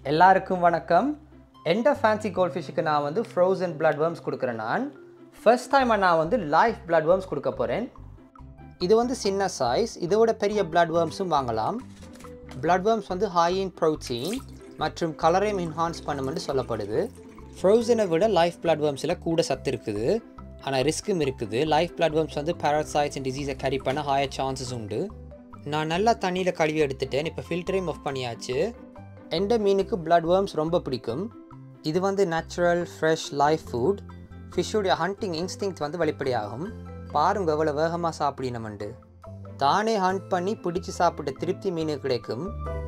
எல்லாருக்கும் வணக்கம் எந்த ஃபேன்சி கோல்ட் ஃபிஷ்ஷுக்கு நான் வந்து ஃப்ரோசன் blood worms கொடுக்குறேன் நான் ஃபர்ஸ்ட் டைம் நான் வந்து லைஃப் blood worms கொடுக்க போகிறேன் இது வந்து சின்ன சைஸ் இதோட பெரிய blood wormஸும் வாங்கலாம் blood worms வந்து ஹை இன் ப்ரோட்டீன் மற்றும் கலரையும் என்ஹான்ஸ் பண்ணுமென்று சொல்லப்படுது ஃப்ரோசனை விட லைஃப் blood wormஸில் கூட சத்து இருக்குது ஆனால் ரிஸ்க்கும் இருக்குது லைஃப் blood worms வந்து parasites அண்ட் டிசீஸை கேரி பண்ண ஹாயர் சான்சஸ் உண்டு நான் நல்லா தண்ணியில் கழுவி எடுத்துட்டேன் இப்போ ஃபில்டரையும் ஆஃப் பண்ணியாச்சு எந்த மீனுக்கு blood worms ரொம்ப பிடிக்கும் இது வந்து நேச்சுரல் ஃப்ரெஷ் லைஃப் ஃபுட் ஃபிஷ்ஷுடைய ஹண்டிங் இன்ஸ்டிங்க் வந்து வெளிப்படையாகும் பாருங்க எவ்வளோ வேகமாக சாப்பிடினமண்டு தானே ஹண்ட் பண்ணி பிடிச்சி சாப்பிட்ட திருப்தி மீனுக்கு கிடைக்கும்